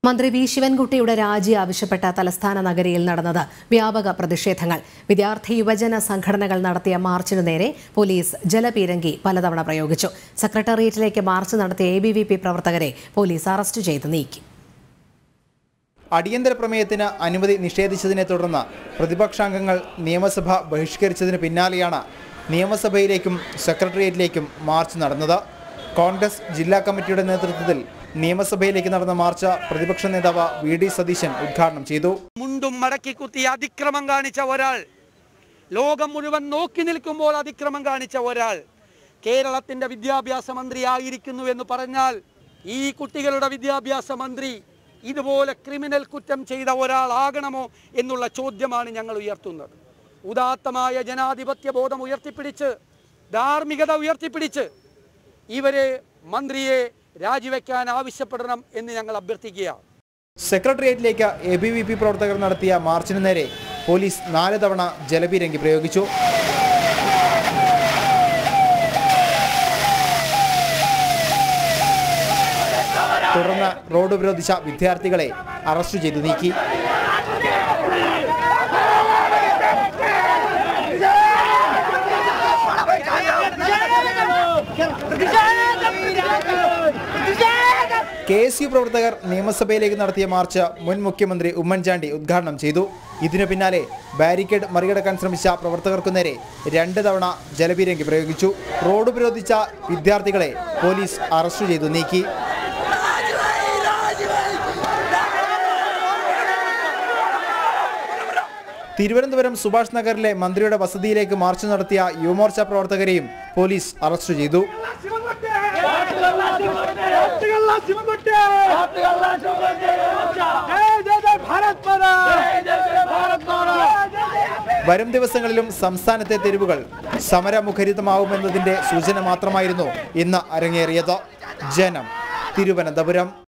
മന്ത്രി വി ശിവൻകുട്ടിയുടെ രാജി ആവശ്യപ്പെട്ട തലസ്ഥാന നഗരിയിൽ നടന്നത് വ്യാപക പ്രതിഷേധങ്ങൾ വിദ്യാർത്ഥി യുവജന സംഘടനകൾ നടത്തിയ മാർച്ചിനു നേരെ പോലീസ് ജലപീരങ്കി പലതവണ പ്രയോഗിച്ചു സെക്രട്ടേറിയറ്റിലേക്ക് മാർച്ച് നടത്തിയ എ ബി വി പി പ്രവർത്തകരെ പോലീസ് അറസ്റ്റ് ചെയ്ത് നീക്കി അടിയന്തര പ്രമേയത്തിന് അനുമതി നിഷേധിച്ചതിനെ തുടർന്ന് പ്രതിപക്ഷാംഗങ്ങൾ നിയമസഭ ബഹിഷ്കരിച്ചതിന് പിന്നാലെയാണ് നിയമസഭയിലേക്കും സെക്രട്ടേറിയറ്റിലേക്കും മാർച്ച് നടന്നത് കോൺഗ്രസ് ജില്ലാ കമ്മിറ്റിയുടെ നേതൃത്വത്തിൽ നിയമസഭയിലേക്ക് നടന്ന മാർച്ച് പ്രതിപക്ഷ നേതാവ് വി ഡി സതീശൻ ഉദ്ഘാടനം ചെയ്തു മുണ്ടും മടക്കി കുത്തി അതിക്രമം കാണിച്ച ഒരാൾ ലോകം മുഴുവൻ നോക്കി നിൽക്കുമ്പോൾ അതിക്രമം കാണിച്ച ഒരാൾ കേരളത്തിന്റെ വിദ്യാഭ്യാസ മന്ത്രി ആയിരിക്കുന്നു എന്ന് പറഞ്ഞാൽ ഈ കുട്ടികളുടെ വിദ്യാഭ്യാസ മന്ത്രി ഇതുപോലെ ക്രിമിനൽ കുറ്റം ചെയ്ത ഒരാളാകണമോ എന്നുള്ള ചോദ്യമാണ് ഞങ്ങൾ ഉയർത്തുന്നത് ഉദാത്തമായ ജനാധിപത്യ ബോധം ഉയർത്തിപ്പിടിച്ച് ധാർമ്മികത ഉയർത്തിപ്പിടിച്ച് ഇവരെ മന്ത്രിയെ രാജിവെക്കാൻ ആവശ്യപ്പെടണം എന്ന് ഞങ്ങൾ അഭ്യർത്ഥിക്കുകയാണ് സെക്രട്ടേറിയറ്റിലേക്ക് എ ബി വി പി പ്രവർത്തകർ നടത്തിയ മാർച്ചിന് നേരെ പോലീസ് നാല് തവണ ജലപീരങ്കി പ്രയോഗിച്ചു തുടർന്ന് റോഡ് ഉപരോധിച്ച വിദ്യാർത്ഥികളെ അറസ്റ്റ് ചെയ്തു നീക്കി കെ എസ് യു പ്രവർത്തകർ നിയമസഭയിലേക്ക് നടത്തിയ മാർച്ച് മുൻ മുഖ്യമന്ത്രി ഉമ്മൻചാണ്ടി ഉദ്ഘാടനം ചെയ്തു ഇതിനു പിന്നാലെ ബാരിക്കേഡ് മറികടക്കാൻ ശ്രമിച്ച പ്രവർത്തകർക്കു നേരെ രണ്ട് തവണ ജലപീരങ്കി പ്രയോഗിച്ചു റോഡ് ഉപരോധിച്ച വിദ്യാർത്ഥികളെ പോലീസ് അറസ്റ്റ് ചെയ്തു നീക്കി തിരുവനന്തപുരം സുഭാഷ് നഗറിലെ മന്ത്രിയുടെ വസതിയിലേക്ക് മാർച്ച് നടത്തിയ യുവമോർച്ച പ്രവർത്തകരെയും പോലീസ് അറസ്റ്റ് ചെയ്തു വരും ദിവസങ്ങളിലും സംസ്ഥാനത്തെ തെരുവുകൾ സമരമുഖരിതമാവുമെന്നതിന്റെ സൂചന മാത്രമായിരുന്നു ഇന്ന് അരങ്ങേറിയത് ജനം തിരുവനന്തപുരം